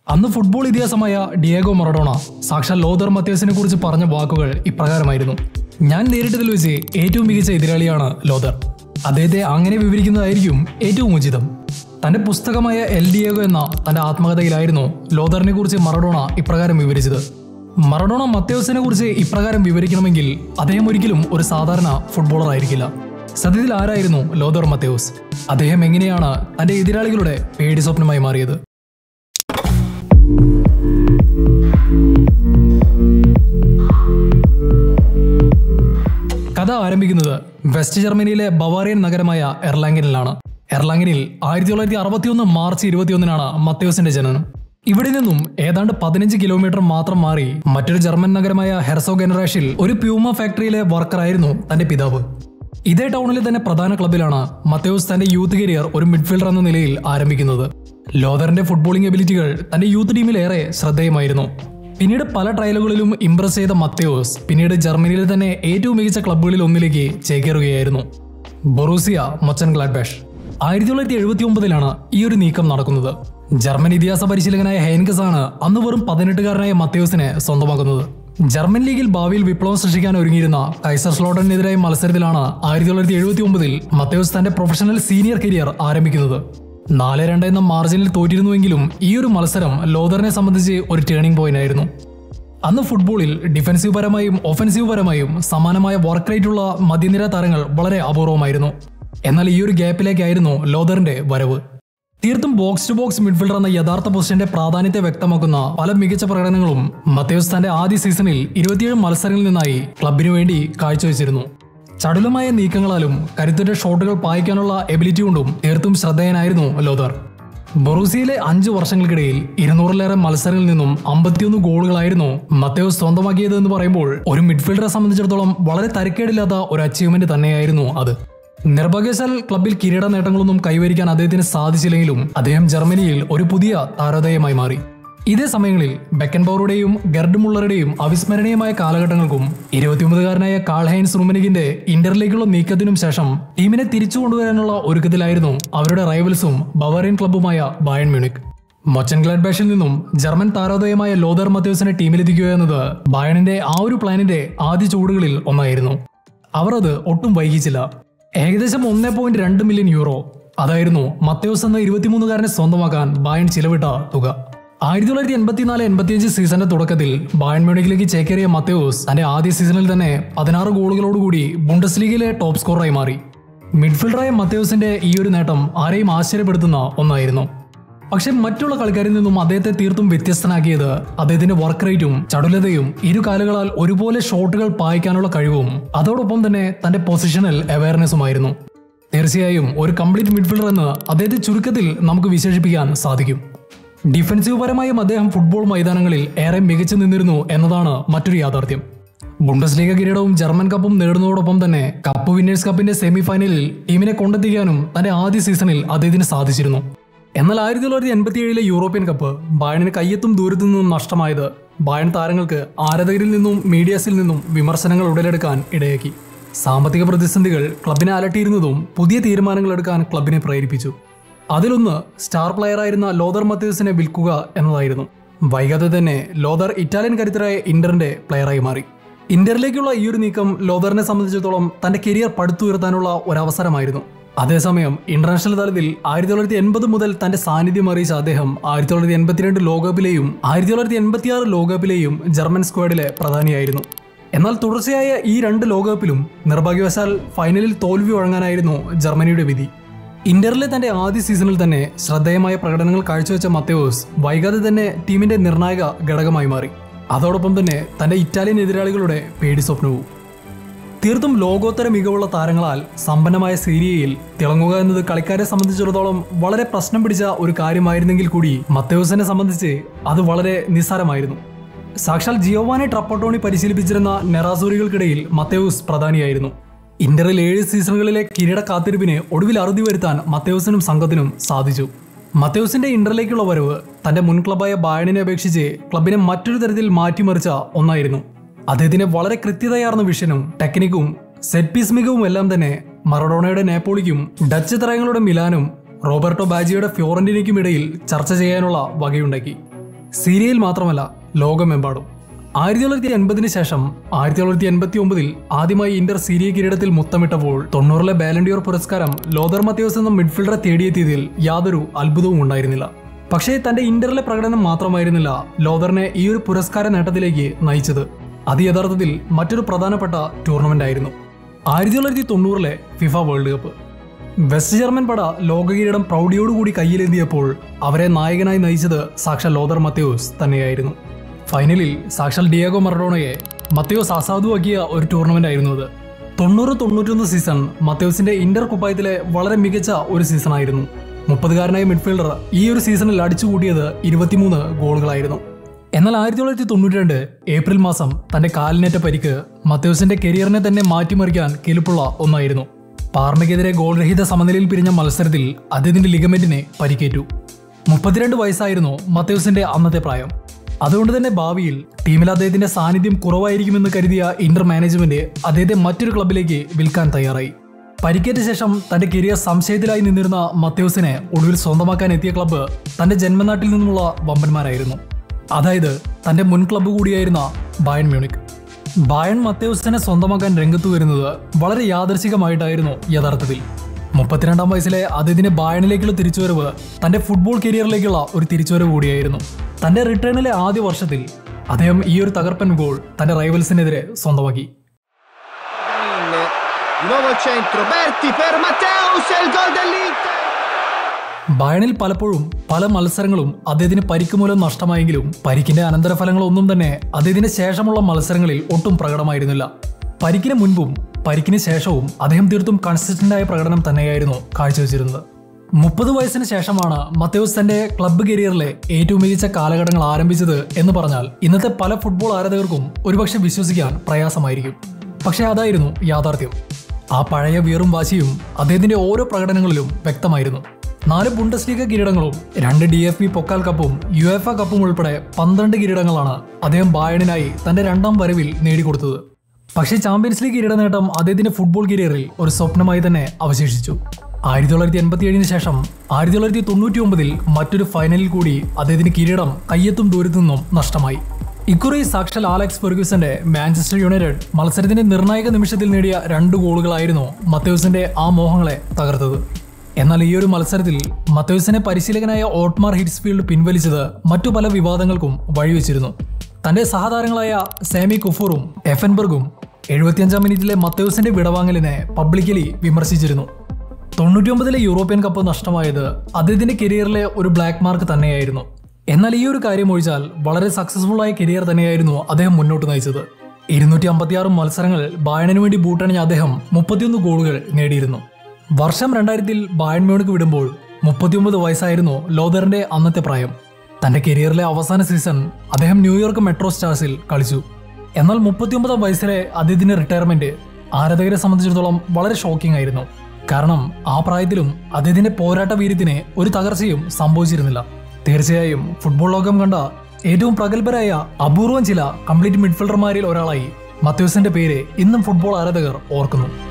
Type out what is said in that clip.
അന്ന് ഫുട്ബോൾ ഇതിഹാസമായ Diego Maradona സാക്ഷാൽ ലോതർ മത്യാസിനെ കുറിച്ച് പറഞ്ഞ വാക്കുകൾ ഇപ്രകാരമായിരുന്നു ഞാൻ നേരിട്ടതിൽ വെച്ച് ഏറ്റവും മികച്ച എതിരാളിയാണ് ലോതർ അദ്ദേഹത്തെ അങ്ങനെ വിവരിക്കുന്നതായിരിക്കും ഏറ്റവും ഉചിതം തന്റെ പുസ്തകമായ എൽ ഡിയേഗോ എന്ന തന്റെ ആത്മകഥയിലായിരുന്നു ലോതറിനെ കുറിച്ച് മറഡോണ ഇപ്രകാരം വിവരിച്ചത് മറഡോണ മത്തേവസിനെ കുറിച്ച് ഇപ്രകാരം വിവരിക്കണമെങ്കിൽ അദ്ദേഹം ഒരിക്കലും ഒരു സാധാരണ ഫുട്ബോളർ ആയിരിക്കില്ല സത്യത്തിൽ ആരായിരുന്നു ലോതർ മത്തേവസ് അദ്ദേഹം എങ്ങനെയാണ് തന്റെ എതിരാളികളുടെ പേടി സ്വപ്നമായി മാറിയത് കഥ ആരംഭിക്കുന്നത് വെസ്റ്റ് ജർമ്മനിയിലെ ബവാറിയൻ നഗരമായ എർലാങ്കനിലാണ് എർലാങ്കനിൽ ആയിരത്തി തൊള്ളായിരത്തി അറുപത്തിയൊന്ന് മാർച്ച് ഇരുപത്തിയൊന്നിനാണ് മത്തേവസിന്റെ ജനനം ഇവിടെ നിന്നും ഏതാണ്ട് പതിനഞ്ച് കിലോമീറ്റർ മാത്രം മാറി മറ്റൊരു ജർമ്മൻ നഗരമായ ഹെർസോ ഗനറാഷിൽ ഒരു പ്യൂമ ഫാക്ടറിയിലെ വർക്കറായിരുന്നു തന്റെ പിതാവ് ഇതേ ടൗണിലെ തന്നെ പ്രധാന ക്ലബിലാണ് മത്തേവസ് തന്റെ യൂത്ത് കരിയർ ഒരു മിഡ്ഫീൽഡർ എന്ന നിലയിൽ ആരംഭിക്കുന്നത് ലോതറിന്റെ ഫുട്ബോളിംഗ് എബിലിറ്റികൾ തന്റെ യൂത്ത് ടീമിൽ ഏറെ ശ്രദ്ധേയമായിരുന്നു പിന്നീട് പല ട്രയലുകളിലും ഇംപ്രസ് ചെയ്ത മത്തേവസ് പിന്നീട് ജർമ്മനിയിലെ തന്നെ ഏറ്റവും മികച്ച ക്ലബ്ബുകളിൽ ഒന്നിലേക്ക് ചേക്കേറുകയായിരുന്നു ബൊറൂസിയ മൊച്ചൻ ഗ്ലാഡ്ബാഷ് ആയിരത്തി തൊള്ളായിരത്തി എഴുപത്തി ഒമ്പതിലാണ് ഈ ഒരു നീക്കം നടക്കുന്നത് ജർമ്മൻ ഇതിഹാസ പരിശീലകനായ ഹെൻകസ് ആണ് അന്ന് വെറും പതിനെട്ടുകാരനായ മത്തേവസിനെ സ്വന്തമാക്കുന്നത് ജർമ്മൻ ലീഗിൽ ഭാവിയിൽ വിപ്ലവം സൃഷ്ടിക്കാൻ ഒരുങ്ങിയിരുന്ന കൈസർ സ്ലോട്ടനെതിരായ മത്സരത്തിലാണ് ആയിരത്തി തൊള്ളായിരത്തി എഴുപത്തി ഒമ്പതിൽ മത്തേവസ് തന്റെ പ്രൊഫഷണൽ സീനിയർ കരിയർ ആരംഭിക്കുന്നത് നാല് രണ്ട് എന്ന മാർജിനിൽ തോറ്റിരുന്നുവെങ്കിലും ഈ ഒരു മത്സരം ലോതറിനെ സംബന്ധിച്ച് ഒരു ടേണിംഗ് പോയിന്റ് ആയിരുന്നു അന്ന് ഫുട്ബോളിൽ ഡിഫൻസീവ് പരമായും ഒഫൻസീവ് പരമായും സമാനമായ വർക്ക് റേറ്റ് ഉള്ള മധ്യനിര താരങ്ങൾ വളരെ അപൂർവമായിരുന്നു എന്നാൽ ഈ ഒരു ഗ്യാപ്പിലേക്കായിരുന്നു ലോതറിന്റെ വരവ് തീർത്തും ബോക്സ് ടു ബോക്സ് മിഡ്ഫീൽഡർ എന്ന യഥാർത്ഥ പൊസിഷന്റെ പ്രാധാന്യത്തെ വ്യക്തമാക്കുന്ന പല മികച്ച പ്രകടനങ്ങളും മത്തേവസ് തന്റെ ആദ്യ സീസണിൽ ഇരുപത്തിയേഴ് മത്സരങ്ങളിൽ നിന്നായി ക്ലബിനു വേണ്ടി കാഴ്ചവെച്ചിരുന്നു ചടുലമായ നീക്കങ്ങളാലും കരുത്തുറ്റ ഷോട്ടുകൾ പായിക്കാനുള്ള എബിലിറ്റി കൊണ്ടും തീർത്തും ശ്രദ്ധേയനായിരുന്നു ലോതർ ബൊറൂസിയിലെ അഞ്ച് വർഷങ്ങൾക്കിടയിൽ ഇരുന്നൂറിലേറെ മത്സരങ്ങളിൽ നിന്നും അമ്പത്തിയൊന്ന് ഗോളുകളായിരുന്നു മത്തേവസ് സ്വന്തമാക്കിയത് എന്ന് പറയുമ്പോൾ ഒരു മിഡ്ഫീൽഡറെ സംബന്ധിച്ചിടത്തോളം വളരെ തരക്കേടില്ലാത്ത ഒരു അച്ചീവ്മെന്റ് തന്നെയായിരുന്നു അത് നിർഭാഗ്യവശാൽ ക്ലബിൽ കിരീട നേട്ടങ്ങളൊന്നും കൈവരിക്കാൻ അദ്ദേഹത്തിന് സാധിച്ചില്ലെങ്കിലും അദ്ദേഹം ജർമ്മനിയിൽ ഒരു പുതിയ താരോദയമായി മാറി ഇതേ സമയങ്ങളിൽ ബെക്കൻബൗറുടെയും ഗർഡ് മുള്ളറുടെയും അവിസ്മരണീയമായ കാലഘട്ടങ്ങൾക്കും ഇരുപത്തിയൊമ്പതുകാരനായ കാൾ ഹൈൻസ് റുമനികിന്റെ ഇന്ററിലേക്കുള്ള നീക്കത്തിനും ശേഷം ടീമിനെ തിരിച്ചു കൊണ്ടുവരാനുള്ള ഒരുക്കത്തിലായിരുന്നു അവരുടെ റൈവൽസും ബവാറിയൻ ക്ലബ്ബുമായ ബായൺ മ്യൂണിക് മൊച്ചൻ ഗ്ലാഡ്ബാഷിൽ നിന്നും ജർമ്മൻ താരോദയമായ ലോദർ മത്യോസിനെ ടീമിലെത്തിക്കുക എന്നത് ബായണിന്റെ ആ ഒരു പ്ലാനിന്റെ ആദ്യ ചുവടുകളിൽ ഒന്നായിരുന്നു അവർ അത് ഒട്ടും വൈകിച്ചില്ല ഏകദേശം ഒന്നേ പോയിന്റ് രണ്ട് മില്യൺ യൂറോ അതായിരുന്നു മത്തേവസ് എന്ന ഇരുപത്തിമൂന്നുകാരനെ സ്വന്തമാക്കാൻ ബായൺ ചിലവിട്ട തുക ആയിരത്തി തൊള്ളായിരത്തി എൺപത്തിനാല് എൺപത്തിയഞ്ച് സീസണിന്റെ തുടക്കത്തിൽ ബായൺ മ്യൂണിക്കിലേക്ക് ചേക്കേറിയ മത്തേവസ് തന്റെ ആദ്യ സീസണിൽ തന്നെ പതിനാറ് ഗോളുകളോടുകൂടി ബുണ്ടസ് ലീഗിലെ ടോപ്പ് സ്കോറായി മാറി മിഡ്ഫീൽഡറായ മത്തേവസിന്റെ ഈ ഒരു നേട്ടം ആരെയും ആശ്ചര്യപ്പെടുത്തുന്ന ഒന്നായിരുന്നു പക്ഷെ മറ്റുള്ള കളിക്കാരിൽ നിന്നും അദ്ദേഹത്തെ തീർത്തും വ്യത്യസ്തനാക്കിയത് അദ്ദേഹത്തിന്റെ വർക്ക് റേറ്റും ചടുലതയും ഇരു കാലുകളാൽ ഒരുപോലെ ഷോട്ടുകൾ പായിക്കാനുള്ള കഴിവും അതോടൊപ്പം തന്നെ തന്റെ പൊസിഷണൽ അവയർനെസ്സുമായിരുന്നു തീർച്ചയായും ഒരു കംപ്ലീറ്റ് മിഡ്ഫീൽഡർ എന്ന് അദ്ദേഹത്തെ ചുരുക്കത്തിൽ നമുക്ക് വിശേഷിപ്പിക്കാൻ സാധിക്കും ഡിഫൻസീവ് പരമായും അദ്ദേഹം ഫുട്ബോൾ മൈതാനങ്ങളിൽ ഏറെ മികച്ചു നിന്നിരുന്നു എന്നതാണ് മറ്റൊരു യാഥാർത്ഥ്യം ബുണ്ടസ് ലീഗ കിരീടവും ജർമ്മൻ കപ്പും നേടുന്നതോടൊപ്പം തന്നെ കപ്പ് വിന്നേഴ്സ് കപ്പിന്റെ സെമി ഫൈനലിൽ ടീമിനെ കൊണ്ടെത്തിക്കാനും തന്റെ ആദ്യ സീസണിൽ അദ്ദേഹത്തിന് സാധിച്ചിരുന്നു എന്നാൽ ആയിരത്തി തൊള്ളായിരത്തി എൺപത്തി ഏഴിലെ യൂറോപ്യൻ കപ്പ് ബായണിന് കയ്യെത്തും ദൂരത്തു നിന്നും നഷ്ടമായത് ബായൺ താരങ്ങൾക്ക് ആരാധകരിൽ നിന്നും മീഡിയാസിൽ നിന്നും വിമർശനങ്ങൾ ഉടലെടുക്കാൻ ഇടയാക്കി സാമ്പത്തിക പ്രതിസന്ധികൾ ക്ലബിനെ അലട്ടിയിരുന്നതും പുതിയ തീരുമാനങ്ങൾ എടുക്കാൻ ക്ലബിനെ പ്രേരിപ്പിച്ചു അതിലൊന്ന് സ്റ്റാർ പ്ലെയറായിരുന്ന ലോദർ മത്യൂസിനെ വിൽക്കുക എന്നതായിരുന്നു വൈകാതെ തന്നെ ലോദർ ഇറ്റാലിയൻ കരുത്തരായ ഇന്ററിന്റെ പ്ലെയറായി മാറി ഇന്ററിലേക്കുള്ള ഈ ഒരു നീക്കം ലോദറിനെ സംബന്ധിച്ചിടത്തോളം തന്റെ കരിയർ പടുത്തുയർത്താനുള്ള ഒരവസരമായിരുന്നു അതേസമയം ഇന്റർനാഷണൽ തലത്തിൽ ആയിരത്തി തൊള്ളായിരത്തി എൺപത് മുതൽ തന്റെ സാന്നിധ്യം അറിയിച്ച അദ്ദേഹം ആയിരത്തി തൊള്ളായിരത്തി എൺപത്തിരണ്ട് ലോകകപ്പിലെയും ആയിരത്തി തൊള്ളായിരത്തി എൺപത്തിയാറ് ലോകകപ്പിലെയും ജർമ്മൻ സ്ക്വാഡിലെ പ്രധാനിയായിരുന്നു എന്നാൽ തുടർച്ചയായ ഈ രണ്ട് ലോകകപ്പിലും നിർഭാഗ്യവശാൽ ഫൈനലിൽ തോൽവി വഴങ്ങാനായിരുന്നു ജർമ്മനിയുടെ വിധി ഇന്ററിലെ തന്റെ ആദ്യ സീസണിൽ തന്നെ ശ്രദ്ധേയമായ പ്രകടനങ്ങൾ കാഴ്ചവെച്ച മത്തേവോസ് വൈകാതെ തന്നെ ടീമിന്റെ നിർണായക ഘടകമായി മാറി അതോടൊപ്പം തന്നെ തന്റെ ഇറ്റാലിയൻ എതിരാളികളുടെ പേടി സ്വപ്നവും തീർത്തും ലോകോത്തര മികവുള്ള താരങ്ങളാൽ സമ്പന്നമായ സീരിയയിൽ തിളങ്ങുക എന്നത് കളിക്കാരെ സംബന്ധിച്ചിടത്തോളം വളരെ പ്രശ്നം പിടിച്ച ഒരു കാര്യമായിരുന്നെങ്കിൽ കൂടി മത്തേവസിനെ സംബന്ധിച്ച് അത് വളരെ നിസ്സാരമായിരുന്നു സാക്ഷാൽ ജിയോവാനെ ട്രപ്പട്ടോണി പരിശീലിപ്പിച്ചിരുന്ന നെറാസൂരികൾക്കിടയിൽ മത്തേവസ് പ്രധാനിയായിരുന്നു ഇന്ററിൽ ഏഴ് സീസണുകളിലെ കിരീട കാത്തിരിപ്പിന് ഒടുവിൽ അറുതി വരുത്താൻ മത്തേവസിനും സംഘത്തിനും സാധിച്ചു മത്തേവസിന്റെ ഇന്ററിലേക്കുള്ള വരവ് തന്റെ മുൻ ക്ലബായ ബായണിനെ അപേക്ഷിച്ച് ക്ലബിനെ മറ്റൊരു തരത്തിൽ മാറ്റിമറിച്ച ഒന്നായിരുന്നു അദ്ദേഹത്തിന്റെ വളരെ കൃത്യതയാർന്ന വിഷനും ടെക്നിക്കും സെറ്റ് പീസ് മികവും എല്ലാം തന്നെ മറഡോണയുടെ നേപ്പോളിക്കും ഡച്ച് തരങ്ങളുടെ മിലാനും റോബർട്ടോ ബാജിയുടെ ഫ്യോറന്റിനയ്ക്കും ഇടയിൽ ചർച്ച ചെയ്യാനുള്ള വകയുണ്ടാക്കി സിരിയയിൽ മാത്രമല്ല ലോകമെമ്പാടും ആയിരത്തി തൊള്ളായിരത്തി എൺപതിന് ശേഷം ആയിരത്തി തൊള്ളായിരത്തി എൺപത്തി ഒമ്പതിൽ ആദ്യമായി ഇന്റർ സീരിയ കിരീടത്തിൽ മുത്തമിട്ടപ്പോൾ തൊണ്ണൂറിലെ ബാലൻഡിയോർ പുരസ്കാരം ലോദർ മത്യോസ് എന്ന മിഡ്ഫീൽഡറെ തേടിയെത്തിയതിൽ യാതൊരു അത്ഭുതവും ഉണ്ടായിരുന്നില്ല പക്ഷേ തന്റെ ഇന്ററിലെ പ്രകടനം മാത്രമായിരുന്നില്ല ലോദറിനെ ഈ ഒരു പുരസ്കാര നേട്ടത്തിലേക്ക് നയിച്ചത് അത് യഥാർത്ഥത്തിൽ മറ്റൊരു പ്രധാനപ്പെട്ട ടൂർണമെന്റ് ആയിരുന്നു ആയിരത്തി തൊള്ളായിരത്തി തൊണ്ണൂറിലെ FIFA world cup West German പട ലോകകിരീടം പ്രൗഢിയോടുകൂടി കയ്യിലെത്തിയപ്പോൾ അവരെ നായകനായി നയിച്ചത് സാക്ഷാൽ ലോദർ മത്യോസ് തന്നെയായിരുന്നു ഫൈനലിൽ സാക്ഷാൽ ഡിയാഗോ മറഡോണയെ മത്യോസ് അസാധുവാക്കിയ ഒരു ടൂർണമെന്റ് ആയിരുന്നു അത് തൊണ്ണൂറ് തൊണ്ണൂറ്റൊന്ന് സീസൺ മത്യോസിന്റെ ഇന്റർ കുപ്പായത്തിലെ വളരെ മികച്ച ഒരു സീസൺ ആയിരുന്നു മുപ്പതുകാരനായ മിഡ്ഫീൽഡർ ഈ ഒരു സീസണിൽ അടിച്ചുകൂട്ടിയത് ഇരുപത്തിമൂന്ന് ഗോളുകളായിരുന്നു എന്നാൽ ആയിരത്തി തൊള്ളായിരത്തി തൊണ്ണൂറ്റി രണ്ട് ഏപ്രിൽ മാസം തന്റെ കാലിനേറ്റ പരിക്ക് മത്യോസിന്റെ കരിയറിനെ തന്നെ മാറ്റിമറിക്കാൻ കെലുപ്പുള്ള ഒന്നായിരുന്നു പാർമയ്ക്കെതിരെ ഗോൾ രഹിത സമനിലയിൽ പിരിഞ്ഞ മത്സരത്തിൽ അദ്ദേഹത്തിന്റെ ലിഗമെന്റിനെ പരിക്കേറ്റു മുപ്പത്തിരണ്ട് വയസ്സായിരുന്നു മത്യോസിന്റെ അന്നത്തെ പ്രായം അതുകൊണ്ട് തന്നെ ഭാവിയിൽ ടീമിൽ അദ്ദേഹത്തിന്റെ സാന്നിധ്യം കുറവായിരിക്കുമെന്ന് കരുതിയ ഇന്റർ മാനേജ്മെന്റ് അദ്ദേഹത്തെ മറ്റൊരു ക്ലബിലേക്ക് വിൽക്കാൻ തയ്യാറായി പരിക്കേറ്റ ശേഷം തന്റെ കരിയർ സംശയത്തിലായി നിന്നിരുന്ന മത്യോസിനെ ഒടുവിൽ സ്വന്തമാക്കാൻ എത്തിയ ക്ലബ്ബ് തന്റെ ജന്മനാട്ടിൽ നിന്നുമുള്ള വമ്പന്മാരായിരുന്നു അതായത് തന്റെ മുൻ ക്ലബ്ബ് കൂടിയായിരുന്ന ബയൺ മ്യൂണിക് ബയൺ മത്തേവസിനെ സ്വന്തമാക്കാൻ രംഗത്ത് വരുന്നത് വളരെ യാദർശികമായിട്ടായിരുന്നു യഥാർത്ഥത്തിൽ മുപ്പത്തിരണ്ടാം വയസ്സിലെ അദ്ദേഹത്തിന്റെ ബായണിലേക്കുള്ള തിരിച്ചുവരവ് തന്റെ ഫുട്ബോൾ കരിയറിലേക്കുള്ള ഒരു തിരിച്ചുവരവ് കൂടിയായിരുന്നു തന്റെ റിട്ടേണിലെ ആദ്യ വർഷത്തിൽ അദ്ദേഹം ഈ ഒരു തകർപ്പൻ ഗോൾ തന്റെ റൈവൽസിനെതിരെ സ്വന്തമാക്കി Danil. Di nuovo il centro, Berti per Matteus e il gol dell'Inter. ബയണിൽ പലപ്പോഴും പല മത്സരങ്ങളും അദ്ദേഹത്തിന് പരിക്ക് മൂലം നഷ്ടമായെങ്കിലും പരിക്കിന്റെ അനന്തരഫലങ്ങളൊന്നും തന്നെ അദ്ദേഹത്തിന് ശേഷമുള്ള മത്സരങ്ങളിൽ ഒട്ടും പ്രകടമായിരുന്നില്ല പരിക്കിന് മുൻപും പരിക്കിന് ശേഷവും അദ്ദേഹം തീർത്തും കൺസിസ്റ്റന്റ് ആയ പ്രകടനം തന്നെയായിരുന്നു കാഴ്ചവെച്ചിരുന്നത് മുപ്പത് വയസ്സിന് ശേഷമാണ് മത്തേവസ് തന്റെ ക്ലബ്ബ് കരിയറിലെ ഏറ്റവും മികച്ച കാലഘട്ടങ്ങൾ ആരംഭിച്ചത് എന്ന് പറഞ്ഞാൽ ഇന്നത്തെ പല ഫുട്ബോൾ ആരാധകർക്കും ഒരുപക്ഷെ വിശ്വസിക്കാൻ പ്രയാസമായിരിക്കും പക്ഷേ അതായിരുന്നു യാഥാർത്ഥ്യം ആ പഴയ വീറും വാശിയും അദ്ദേഹത്തിന്റെ ഓരോ പ്രകടനങ്ങളിലും വ്യക്തമായിരുന്നു നാല് ബുണ്ടസ് ലീഗ കിരീടങ്ങളും രണ്ട് ഡി എഫ് ബി പൊക്കാൽ കപ്പും യു എഫ് എ കപ്പും ഉൾപ്പെടെ പന്ത്രണ്ട് കിരീടങ്ങളാണ് അദ്ദേഹം ബായണിനായി തന്റെ രണ്ടാം വരവിൽ നേടിക്കൊടുത്തത് പക്ഷേ ചാമ്പ്യൻസ് ലീഗ് കിരീട നേട്ടം അദ്ദേഹത്തിന്റെ ഫുട്ബോൾ കരിയറിൽ ഒരു സ്വപ്നമായി തന്നെ അവശേഷിച്ചു ആയിരത്തി തൊള്ളായിരത്തി എൺപത്തി ഏഴിന് ശേഷം ആയിരത്തി തൊള്ളായിരത്തി തൊണ്ണൂറ്റി ഒമ്പതിൽ മറ്റൊരു ഫൈനലിൽ കൂടി അദ്ദേഹത്തിന് കിരീടം കയ്യെത്തും ദൂരത്തു നിന്നും നഷ്ടമായി ഇക്കുറി സാക്ഷാൽ ആലക്സ് ഫെർഗ്യൂസന്റെ മാഞ്ചസ്റ്റർ യുണൈറ്റഡ് മത്സരത്തിന്റെ നിർണായക നിമിഷത്തിൽ നേടിയ രണ്ട് ഗോളുകളായിരുന്നു മത്തേഴ്സിന്റെ ആ മോഹങ്ങളെ തകർത്തത് എന്നാൽ ഈ ഒരു മത്സരത്തിൽ മത്തേഴ്സിനെ പരിശീലകനായ ഓട്ട്മാർ ഹിറ്റ്സ്ഫീൽഡ് പിൻവലിച്ചത് മറ്റു പല വിവാദങ്ങൾക്കും വഴിവെച്ചിരുന്നു തന്റെ സഹതാരങ്ങളായ സാമി കുഫൂറും എഫൻബർഗും എഴുപത്തിയഞ്ചാം മിനിറ്റിലെ മത്തേഴ്സിന്റെ വിടവാങ്ങലിനെ പബ്ലിക്കലി വിമർശിച്ചിരുന്നു തൊണ്ണൂറ്റിയൊമ്പതിലെ യൂറോപ്യൻ കപ്പ് നഷ്ടമായത് അദ്ദേഹത്തിന്റെ കരിയറിലെ ഒരു ബ്ലാക്ക് മാർക്ക് തന്നെയായിരുന്നു എന്നാൽ ഈ ഒരു കാര്യം ഒഴിച്ചാൽ വളരെ സക്സസ്ഫുൾ ആയ കരിയർ തന്നെയായിരുന്നു അദ്ദേഹം മുന്നോട്ട് നയിച്ചത് ഇരുന്നൂറ്റി അമ്പത്തിയാറ് മത്സരങ്ങൾ ബായണിന് വേണ്ടി ബൂട്ടണിഞ്ഞ അദ്ദേഹം മുപ്പത്തിയൊന്ന് ഗോളുകൾ നേടിയിരുന്നു വർഷം രണ്ടായിരത്തിൽ ബായൺ മ്യൂണിക്ക് വിടുമ്പോൾ മുപ്പത്തിയൊമ്പത് വയസ്സായിരുന്നു ലോദറിന്റെ അന്നത്തെ പ്രായം തന്റെ കരിയറിലെ അവസാന സീസൺ അദ്ദേഹം ന്യൂയോർക്ക് മെട്രോ സ്റ്റാർസിൽ കളിച്ചു എന്നാൽ മുപ്പത്തിയൊമ്പതാം വയസ്സിലെ അദ്ദേഹത്തിന്റെ റിട്ടയർമെന്റ് ആരാധകരെ സംബന്ധിച്ചിടത്തോളം വളരെ ഷോക്കിംഗ് ആയിരുന്നു കാരണം ആ പ്രായത്തിലും അദ്ദേഹത്തിന്റെ പോരാട്ട വീര്യത്തിന് ഒരു തകർച്ചയും സംഭവിച്ചിരുന്നില്ല തീർച്ചയായും ഫുട്ബോൾ ലോകം കണ്ട ഏറ്റവും പ്രഗത്ഭരായ അപൂർവം ചില കംപ്ലീറ്റ് മിഡ്ഫീൽഡർമാരിൽ ഒരാളായി മത്യൂസിന്റെ പേര് ഇന്നും ഫുട്ബോൾ ആരാധകർ ഓർക്കുന്നു